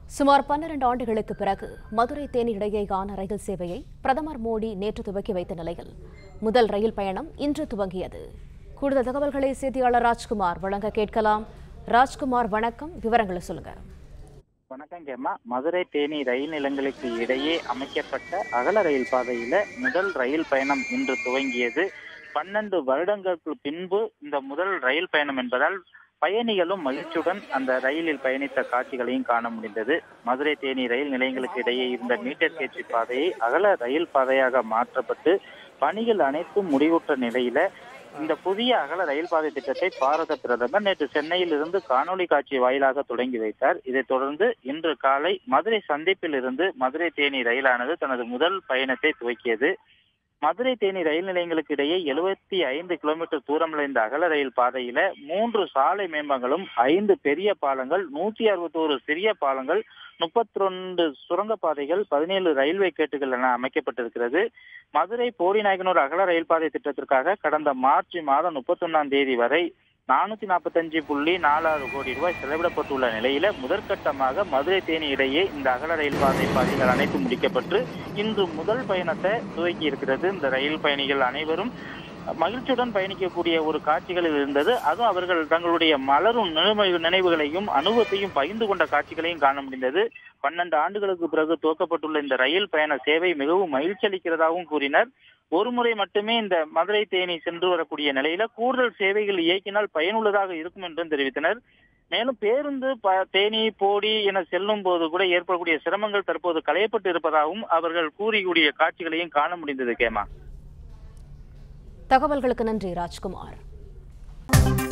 சுமார் பன்னிரண்டு ஆண்டுகளுக்கு பிறகு மதுரை தேனி இடையேயான ரயில் சேவையை பிரதமர் மோடி நேற்று துவக்கி வைத்த நிலையில் முதல் ரயில் பயணம் இன்று துவங்கியது கூடுதல் தகவல்களை செய்தியாளர் ராஜ்குமார் வழங்க கேட்கலாம் ராஜ்குமார் வணக்கம் விவரங்களை சொல்லுங்க வணக்கம் கேமா மதுரை தேனி ரயில் நிலையங்களுக்கு இடையே அமைக்கப்பட்ட அகல ரயில் பாதையில முதல் ரயில் பயணம் இன்று துவங்கியது பன்னெண்டு வருடங்களுக்கு பின்பு இந்த முதல் ரயில் பயணம் என்பதால் பயணிகளும் மகிழ்ச்சியுடன் அந்த ரயிலில் பயணித்த காட்சிகளையும் காண முடிந்தது மதுரை தேனி ரயில் நிலையங்களுக்கு இடையே இருந்த மீட்டர் கேட்சி பாதையை அகல ரயில் பாதையாக மாற்றப்பட்டு பணிகள் அனைத்தும் முடிவுற்ற நிலையில இந்த புதிய அகல ரயில் பாதை திட்டத்தை பாரத பிரதமர் நேற்று சென்னையில் இருந்து காணொலி காட்சி வாயிலாக தொடங்கி வைத்தார் இதைத் தொடர்ந்து இன்று காலை மதுரை சந்திப்பில் இருந்து மதுரை தேனி ரயிலானது தனது முதல் பயணத்தை துவக்கியது மதுரை தேனி ரயில் நிலையங்களுக்கு இடையே எழுபத்தி ஐந்து கிலோமீட்டர் தூரமுள்ள இந்த அகல ரயில் பாதையில மூன்று சாலை மேம்பங்களும் ஐந்து பெரிய பாலங்கள் நூத்தி அறுபத்தோரு சிறிய பாலங்கள் முப்பத்தி ரெண்டு சுரங்கப்பாதைகள் பதினேழு ரயில்வே கேட்டுகள் என அமைக்கப்பட்டிருக்கிறது மதுரை போடிநாயகனூர் அகல ரயில் பாதை திட்டத்திற்காக கடந்த மார்ச் மாதம் முப்பத்தொன்னாம் தேதி வரை நானூத்தி நாற்பத்தஞ்சு புள்ளி நாலாறு கோடி ரூபாய் செலவிடப்பட்டுள்ள நிலையில முதற்கட்டமாக மதுரை தேனி இடையே இந்த அகல ரயில் பாதை பாதைகள் அனைத்தும் முடிக்கப்பட்டு இன்று முதல் பயணத்தை துவக்கி இருக்கிறது இந்த ரயில் பயணிகள் அனைவரும் மகிழ்ச்சியுடன் பயணிக்கக்கூடிய ஒரு காட்சிகளில் இருந்தது அதுவும் அவர்கள் தங்களுடைய மலரும் நினைவு நினைவுகளையும் அனுபவத்தையும் பகிர்ந்து கொண்ட காட்சிகளையும் காண முடிந்தது பன்னெண்டு ஆண்டுகளுக்கு பிறகு துவக்கப்பட்டுள்ள இந்த ரயில் பயண சேவை மிகவும் மகிழ்ச்சி அளிக்கிறதாகவும் கூறினர் ஒரு முறை மட்டுமே இந்த மதுரை தேனி சென்று வரக்கூடிய நிலையில கூடுதல் சேவைகள் இயக்கினால் பயனுள்ளதாக இருக்கும் என்றும் தெரிவித்தனர் மேலும் பேருந்து ப- தேனி போடி என செல்லும் போது கூட ஏற்படக்கூடிய சிரமங்கள் தற்போது களையப்பட்டு இருப்பதாகவும் அவர்கள் கூறிக்கூடிய காட்சிகளையும் காண முடிந்தது கேமா தகவல்களுக்கு நன்றி ராஜ்குமார்